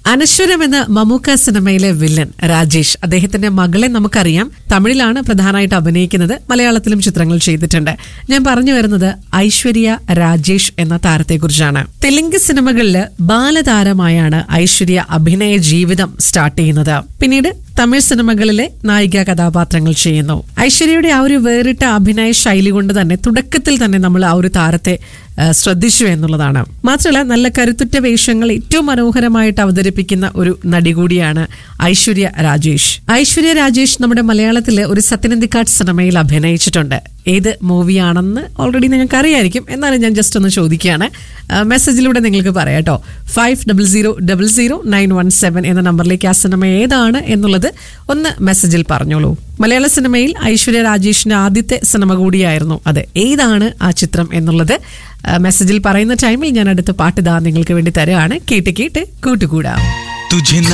അനശ്വരം എന്ന മമ്മൂക്ക സിനിമയിലെ വില്ലൻ രാജേഷ് അദ്ദേഹത്തിന്റെ മകളെ നമുക്കറിയാം തമിഴിലാണ് പ്രധാനമായിട്ട് അഭിനയിക്കുന്നത് മലയാളത്തിലും ചിത്രങ്ങൾ ചെയ്തിട്ടുണ്ട് ഞാൻ പറഞ്ഞു വരുന്നത് ഐശ്വര്യ രാജേഷ് എന്ന താരത്തെക്കുറിച്ചാണ് തെലുങ്ക് സിനിമകളിൽ ബാലതാരമായാണ് ഐശ്വര്യ അഭിനയ ജീവിതം സ്റ്റാർട്ട് ചെയ്യുന്നത് പിന്നീട് തമിഴ് സിനിമകളിലെ നായിക കഥാപാത്രങ്ങൾ ചെയ്യുന്നു ഐശ്വര്യയുടെ ആ ഒരു വേറിട്ട അഭിനയ ശൈലി കൊണ്ട് തന്നെ തുടക്കത്തിൽ തന്നെ നമ്മൾ ആ ഒരു താരത്തെ ആ, ശ്രദ്ധിച്ചു എന്നുള്ളതാണ് മാത്രമല്ല നല്ല കരുത്തുറ്റ വേഷങ്ങൾ ഏറ്റവും മനോഹരമായിട്ട് അവതരിപ്പിക്കുന്ന ഒരു നടി കൂടിയാണ് ഐശ്വര്യ രാജേഷ് ഐശ്വര്യ രാജേഷ് നമ്മുടെ മലയാളത്തിലെ ഒരു സത്യനന്ദിക്കാട് സിനിമയിൽ അഭിനയിച്ചിട്ടുണ്ട് ഏത് മൂവിയാണെന്ന് ഓൾറെഡി നിങ്ങൾക്ക് അറിയായിരിക്കും എന്നാലും ഞാൻ ജസ്റ്റ് ഒന്ന് ചോദിക്കുകയാണ് ആ, മെസ്സേജിലൂടെ നിങ്ങൾക്ക് പറയാം കേട്ടോ five double zero double zero nine one seven എന്ന നമ്പറിലേക്ക് ആ സിനിമ ഏതാണ് എന്നുള്ളത് ഒന്ന് മെസ്സേജിൽ പറഞ്ഞോളൂ മലയാള സിനിമയിൽ ഐശ്വര്യ രാജേഷിന്റെ ആദ്യത്തെ സിനിമ കൂടിയായിരുന്നു അത് ഏതാണ് ആ ചിത്രം എന്നുള്ളത് ആ, മെസ്സേജിൽ പറയുന്ന ടൈമിൽ ഞാൻ അടുത്ത പാട്ട് ഇതാ നിങ്ങൾക്ക് വേണ്ടി തരുകയാണ് കേട്ട് കേട്ട് കൂട്ടുകൂടാം तुझे ना